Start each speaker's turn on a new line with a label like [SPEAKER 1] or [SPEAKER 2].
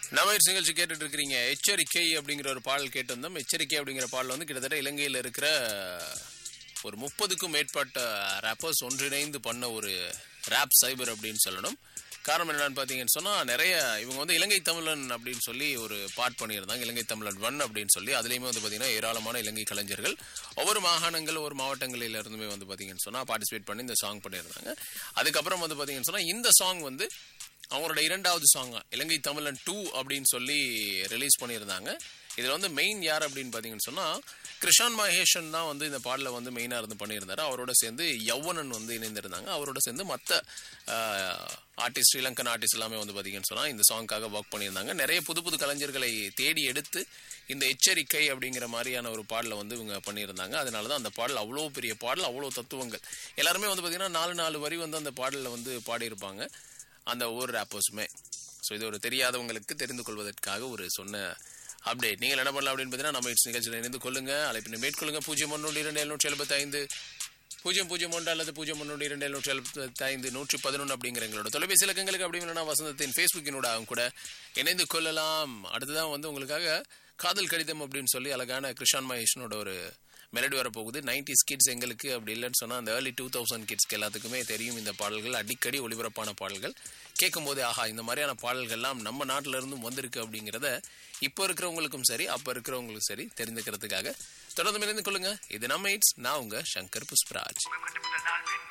[SPEAKER 1] நம்ம ஒரு நிகழ்ச்சி கேட்டுட்டு இருக்கிறீங்க எச்சரிக்கை அப்படிங்கிற ஒரு பாடல் கேட்டு வந்தோம் எச்சரிக்கை அப்படிங்கிற பாடல் வந்து கிட்டத்தட்ட இலங்கையில் இருக்கிற ஒரு முப்பதுக்கும் மேற்பட்ட ரேப்பர்ஸ் ஒன்றிணைந்து பண்ண ஒரு ரேப் சைபர் அப்படின்னு சொல்லணும் காரணம் என்னன்னு பார்த்தீங்கன்னு சொன்னால் நிறைய இவங்க வந்து இலங்கை தமிழன் அப்படின்னு சொல்லி ஒரு பாட் பண்ணியிருந்தாங்க இலங்கை தமிழன் ஒன் அப்படின்னு சொல்லி அதுலேயுமே வந்து பார்த்தீங்கன்னா ஏராளமான இலங்கை கலைஞர்கள் ஒவ்வொரு மாகாணங்கள் ஒவ்வொரு மாவட்டங்களில இருந்துமே வந்து பார்த்தீங்கன்னு சொன்னால் பார்ட்டிசிபேட் பண்ணி இந்த சாங் பண்ணியிருந்தாங்க அதுக்கப்புறம் வந்து பார்த்தீங்கன்னு சொன்னால் இந்த சாங் வந்து அவங்களோட இரண்டாவது சாங் இலங்கை தமிழன் டூ அப்படின்னு சொல்லி ரிலீஸ் பண்ணியிருந்தாங்க இதில் வந்து மெயின் யார் அப்படின்னு பார்த்தீங்கன்னு சொன்னால் கிருஷான் மகேஷன் தான் வந்து இந்த பாடலை வந்து மெயினாக இருந்து பண்ணியிருந்தாரு அவரோட சேர்ந்து யௌவனன் வந்து இணைந்திருந்தாங்க அவரோட சேர்ந்து மற்ற ஆர்டிஸ்ட் ஸ்ரீலங்கன் ஆர்டிஸ்ட் எல்லாமே வந்து பார்த்தீங்கன்னு சொன்னால் இந்த சாங்க்காக ஒர்க் பண்ணியிருந்தாங்க நிறைய புது புது கலைஞர்களை தேடி எடுத்து இந்த எச்சரிக்கை அப்படிங்கிற மாதிரியான ஒரு பாடலை வந்து இவங்க பண்ணியிருந்தாங்க அதனால தான் அந்த பாடல் அவ்வளோ பெரிய பாடல் அவ்வளோ தத்துவங்கள் எல்லாருமே வந்து பார்த்தீங்கன்னா நாலு நாலு வரி வந்து அந்த பாடலில் வந்து பாடியிருப்பாங்க அந்த ஒவ்வொரு ரேப்பர்ஸுமே ஸோ இது ஒரு தெரியாதவங்களுக்கு தெரிந்து கொள்வதற்காக ஒரு சொன்ன அப்டேட் நீங்கள் என்ன பண்ணலாம் அப்படின்னு பார்த்தீங்கன்னா நம்ம இட்ஸ் நிகழ்ச்சியில் இணைந்து கொள்ளுங்க அழைப்பினை மேற்கொள்ளுங்க பூஜ்ஜியம் ஒன்று இரண்டு எழுநூற்றி எழுபத்தி ஐந்து பூஜ்ஜியம் பூஜ்ஜியம் ஒன்று அல்லது பூஜ்ஜியம் ஒன்று இரண்டு எழுநூற்றி எழுபத்தி ஐந்து நூற்றி பதினொன்று அப்படிங்கிற எங்களோட தொலைபேசி இலக்கங்களுக்கு அப்படி இல்லைன்னா வசந்தத்தின் ஃபேஸ்புக்கினோட அவங்க கூட இணைந்து கொள்ளலாம் அடுத்ததான் வந்து உங்களுக்காக காதல் கடிதம் அப்படின்னு சொல்லி அழகான கிருஷான் மகேஷனோட ஒரு மெலடி வரப்போகுது நைன்டிஸ் கிட்ஸ் எங்களுக்கு அப்படி இல்லைன்னு சொன்னால் அந்த ஏர்லி டூ தௌசண்ட் கிட்ஸ்க்கு எல்லாத்துக்குமே தெரியும் இந்த பாடல்கள் அடிக்கடி ஒளிபரப்பான பாடல்கள் கேட்கும்போது ஆஹா இந்த மாதிரியான பாடல்கள்லாம் நம்ம நாட்டில இருந்தும் வந்திருக்கு அப்படிங்கிறத இப்போ இருக்கிறவங்களுக்கும் சரி அப்போ இருக்கிறவங்களுக்கும் சரி தெரிந்துக்கிறதுக்காக தொடர்ந்து இணைந்து கொள்ளுங்க இது நம்ம இட்ஸ் நான் உங்க சங்கர் புஷ்பராஜ்